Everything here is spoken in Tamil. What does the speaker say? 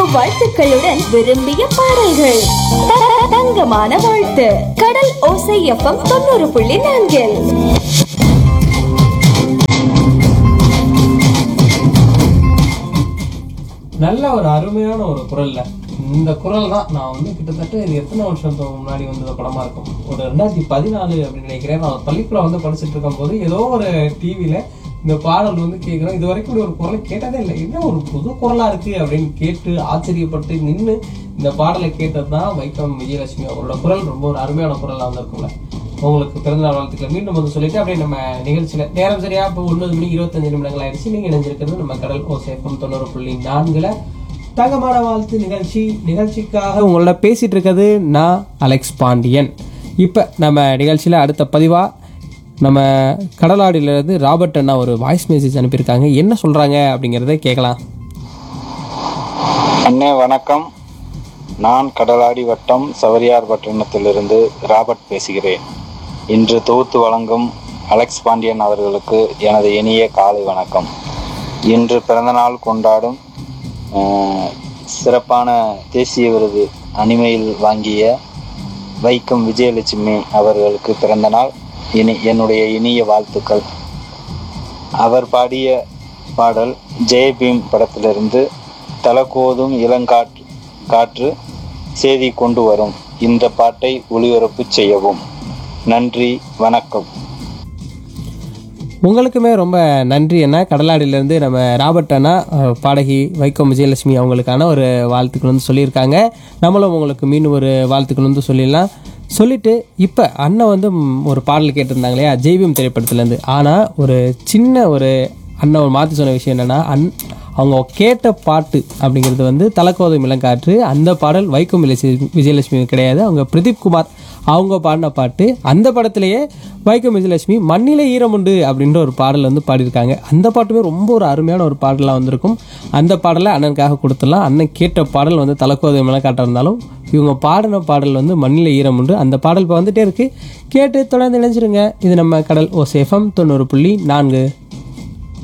வாழ்த்துக்களுடன் விரும்பிய பாடல்கள் த- தங்கமான வாழ்த்து கடல் ஓசை எஃப்எம் தொண்ணூறு புள்ளி நான்கில் நல்ல ஒரு அருமையான ஒரு குரல்ல இந்த குரல் தான் நான் வந்து கிட்டத்தட்ட இது எத்தனை வருஷத்துக்கு முன்னாடி வந்த படமா இருக்கும் ஒரு ரெண்டாயிரத்தி பதினாலு அப்படின்னு நினைக்கிறேன் நான் பள்ளிக்கூடம் வந்து படிச்சுட்டு இருக்கும் போது ஏதோ ஒரு டிவியில இந்த பாடல் வந்து கேட்குறோம் இது வரைக்கும் இப்படி ஒரு குரலை கேட்டதே இல்லை என்ன ஒரு புது குரலா இருக்கு அப்படின்னு கேட்டு ஆச்சரியப்பட்டு நின்று இந்த பாடலை கேட்டது தான் வைக்கம் விஜயலட்சுமி அவங்களோட குரல் ரொம்ப ஒரு அருமையான குரலா வந்திருக்கும்ல உங்களுக்கு பிறந்தநாள் வாழ்த்துக்கள் மீண்டும் வந்து சொல்லிட்டு அப்படியே நம்ம நிகழ்ச்சியில நேரம் சரியா இப்போ ஒன்பது மணி இருபத்தஞ்சு நிமிடங்கள் ஆயிடுச்சு நீங்க இணைஞ்சிருக்கிறது நம்ம கடல் ஓசேஃபம் தொண்ணூறு புள்ளி நான்குல தங்கமான வாழ்த்து நிகழ்ச்சி நிகழ்ச்சிக்காக உங்களோட பேசிட்டு இருக்கிறது நான் அலெக்ஸ் பாண்டியன் இப்போ நம்ம நிகழ்ச்சியில் அடுத்த பதிவாக நம்ம கடலாடியிலேருந்து ராபர்ட் அண்ணா ஒரு வாய்ஸ் மெசேஜ் அனுப்பியிருக்காங்க என்ன சொல்கிறாங்க அப்படிங்கிறத கேட்கலாம் அண்ணே வணக்கம் நான் கடலாடி வட்டம் சவரியார் பட்டணத்திலிருந்து ராபர்ட் பேசுகிறேன் இன்று தொகுத்து வழங்கும் அலெக்ஸ் பாண்டியன் அவர்களுக்கு எனது இனிய காலை வணக்கம் இன்று பிறந்தநாள் கொண்டாடும் அஹ், சிறப்பான தேசிய விருது அனிமையில் வாங்கிய வைக்கம் விஜயலட்சுமி அவர்களுக்கு பிறந்தநாள் இனி என்னுடைய இனிய வாழ்த்துக்கள் அவர் பாடிய பாடல் ஜெயபீம் படத்திலிருந்து தலகோதும் இளங்காற்று காற்று செய்தி கொண்டு வரும் இந்த பாட்டை ஒளிபரப்பு செய்யவும் நன்றி வணக்கம் உங்களுக்குமே ரொம்ப நன்றி அண்ணா கடலாடியிலேருந்து நம்ம ராபர்ட் அண்ணா அஹ், பாடகி வைக்கம் விஜயலட்சுமி அவங்களுக்கான ஒரு வாழ்த்துக்கள் வந்து சொல்லியிருக்காங்க நம்மளும் உங்களுக்கு மீண்டும் ஒரு வாழ்த்துக்கள் வந்து சொல்லிடலாம் சொல்லிட்டு இப்போ அண்ணன் வந்து ம், ஒரு பாடல் கேட்டிருந்தாங்க இல்லையா ஜெய்பீம் திரைப்படத்துலேருந்து ஆனால் ஒரு சின்ன ஒரு அண்ணன் ஒரு மாற்றி சொன்ன விஷயம் என்னென்னா அன் அவங்க கேட்ட பாட்டு அப்படிங்கிறது வந்து தலக்கோதம் இளங்காற்று அந்த பாடல் வைக்கம் விஜய- விஜயலட்சுமி கிடையாது அவங்க பிரதீப் குமார் அவங்க பாடின பாட்டு அந்த படத்திலேயே வைக்கம் விஜயலட்சுமி மண்ணிலே ஈரமுண்டு அப்படின்ற ஒரு பாடல் வந்து பாடியிருக்காங்க அந்த பாட்டுமே ரொம்ப ஒரு அருமையான ஒரு பாடலாக வந்திருக்கும் அந்த பாடலை அண்ணனுக்காக கொடுத்துடலாம் அண்ணன் கேட்ட பாடல் வந்து தலக்கோதை இளங்காற்றாக இருந்தாலும் இவங்க பாடின பாடல் வந்து மண்ணில் ஈரமுண்டு அந்த பாடல் இப்போ வந்துட்டே இருக்கு கேட்டு தொடர்ந்து இணைஞ்சிருங்க இது நம்ம கடல் ஓ சேஃபம் தொண்ணூறு புள்ளி நான்கு